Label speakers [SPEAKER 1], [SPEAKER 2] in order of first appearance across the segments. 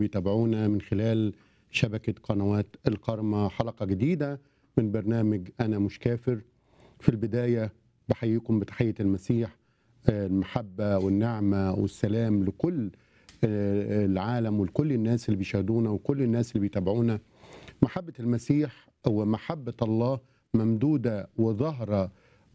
[SPEAKER 1] بيتابعونا من خلال شبكة قنوات القرمة حلقة جديدة من برنامج أنا مش كافر في البداية بحييكم بتحية المسيح آه، المحبة والنعمة والسلام لكل آه، العالم ولكل الناس اللي بيشاهدونا وكل الناس اللي بيتابعونا محبة المسيح ومحبة الله ممدودة وظاهرة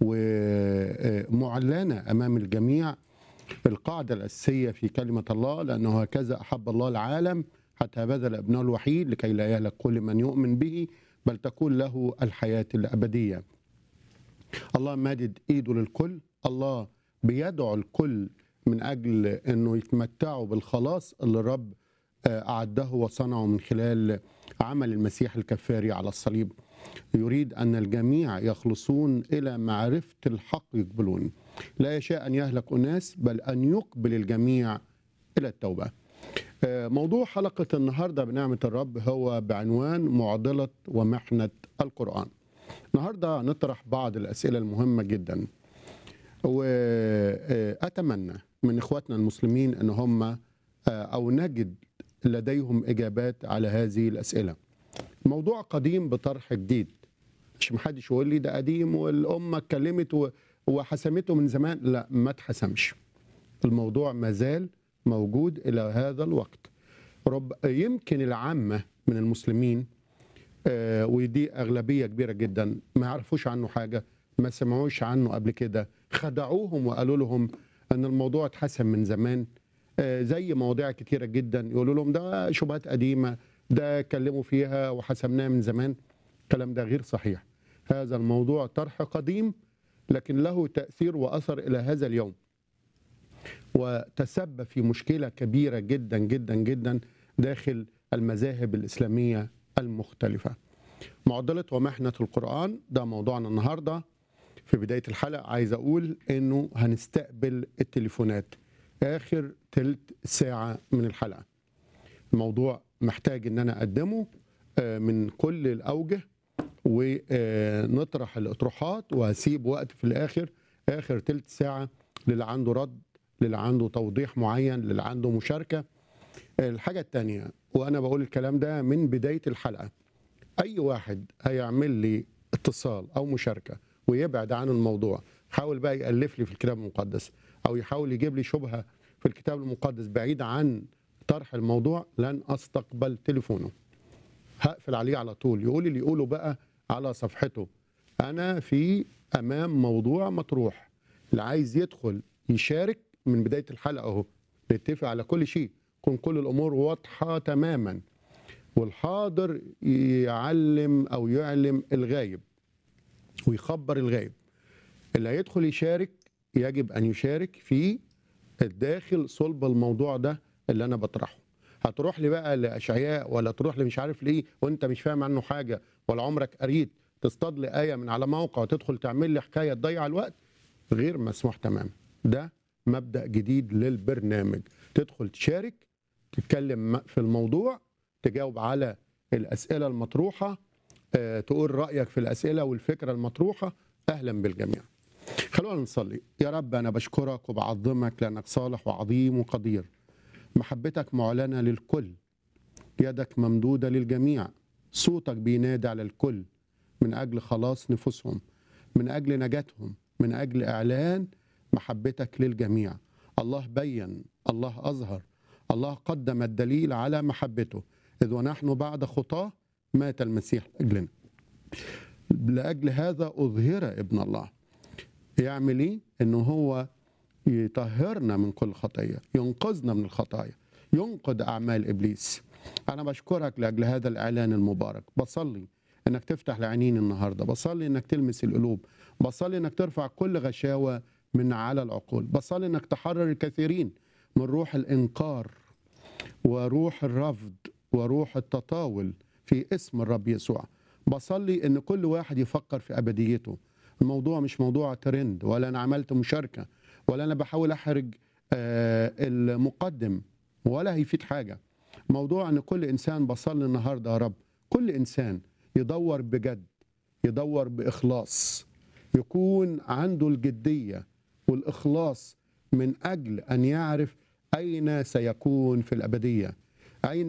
[SPEAKER 1] ومعلنة أمام الجميع القاعدة الأساسية في كلمة الله لأنه هكذا أحب الله العالم حتى بذل ابنه الوحيد لكي لا يهلك كل من يؤمن به بل تكون له الحياة الأبدية الله مادد إيده للكل الله بيدعو الكل من أجل أنه يتمتعوا بالخلاص اللي الرب آه، أعده وصنعه من خلال عمل المسيح الكفاري على الصليب يريد أن الجميع يخلصون إلى معرفة الحق يقبلون لا يشاء أن يهلك أناس بل أن يقبل الجميع إلى التوبة آه، موضوع حلقة النهاردة بنعمة الرب هو بعنوان معضلة ومحنة القرآن النهاردة نطرح بعض الأسئلة المهمة جدا وأتمنى من إخواتنا المسلمين أن هم آه، أو نجد لديهم إجابات على هذه الأسئلة موضوع قديم بطرح جديد مش محدش يقول لي ده قديم والأمة اتكلمت و- وحسمته من زمان لا ما اتحسمش الموضوع ما زال موجود إلى هذا الوقت رب يمكن العامة من المسلمين آه، ودي أغلبية كبيرة جدا ما يعرفوش عنه حاجة ما سمعوش عنه قبل كده خدعوهم وقالوا لهم أن الموضوع اتحسم من زمان آه، زي مواضيع كتيرة جدا يقولوا لهم ده شبهات قديمة ده اتكلموا فيها وحسمناها من زمان الكلام ده غير صحيح هذا الموضوع طرح قديم لكن له تأثير وأثر إلى هذا اليوم وتسبب في مشكلة كبيرة جدا جدا جدا داخل المذاهب الإسلامية المختلفة معضلة ومحنة القرآن ده موضوعنا النهاردة في بداية الحلقة عايز أقول إنه هنستقبل التليفونات آخر تلت ساعة من الحلقة الموضوع محتاج إن أنا أقدمه آه، من كل الأوجه ونطرح الأطروحات وهسيب وقت في الآخر آخر تلت ساعة للي عنده رد للي عنده توضيح معين للي عنده مشاركة الحاجة التانية وأنا بقول الكلام ده من بداية الحلقة أي واحد هيعمل لي اتصال أو مشاركة ويبعد عن الموضوع حاول بقى يألف لي في الكتاب المقدس أو يحاول يجيب لي شبهة في الكتاب المقدس بعيد عن طرح الموضوع لن أستقبل تليفونه هقفل عليه على طول يقول اللي يقوله بقى على صفحته أنا في أمام موضوع مطروح اللي عايز يدخل يشارك من بداية الحلقة أهو نتفق على كل شيء تكون كل الأمور واضحة تماما والحاضر يعلم أو يعلم الغايب ويخبر الغايب اللي هيدخل يشارك يجب أن يشارك في الداخل صلب الموضوع ده اللي أنا بطرحه هتروح لي بقى لأشعياء ولا تروح لي مش عارف ليه وانت مش فاهم عنه حاجة ولا عمرك قريت تصطاد لي آية من على موقع وتدخل تعمل لي حكاية تضيع الوقت غير مسموح تماما ده مبدأ جديد للبرنامج تدخل تشارك تتكلم في الموضوع تجاوب على الأسئلة المطروحة آه، تقول رأيك في الأسئلة والفكرة المطروحة أهلا بالجميع خلونا نصلي يا رب أنا بشكرك وبعظمك لأنك صالح وعظيم وقدير محبتك معلنة للكل يدك ممدودة للجميع صوتك بينادي على الكل من أجل خلاص نفوسهم من أجل نجاتهم من أجل إعلان محبتك للجميع الله بين الله أظهر الله قدم الدليل على محبته إذ ونحن بعد خطاه مات المسيح لأجلنا لأجل هذا أظهر ابن الله يعمل إيه؟ إنه هو يطهرنا من كل خطية ينقذنا من الخطايا ينقذ أعمال إبليس أنا بشكرك لأجل هذا الإعلان المبارك بصلي إنك تفتح العينين النهاردة بصلي إنك تلمس القلوب بصلي إنك ترفع كل غشاوة من على العقول بصلي إنك تحرر الكثيرين من روح الإنكار وروح الرفض وروح التطاول في اسم الرب يسوع بصلي ان كل واحد يفكر في ابديته الموضوع مش موضوع ترند ولا انا عملت مشاركه ولا انا بحاول احرج آه، المقدم ولا هيفيد حاجه موضوع ان كل انسان بصلي النهارده يا رب كل انسان يدور بجد يدور باخلاص يكون عنده الجديه والاخلاص من اجل ان يعرف اين سيكون في الابديه اين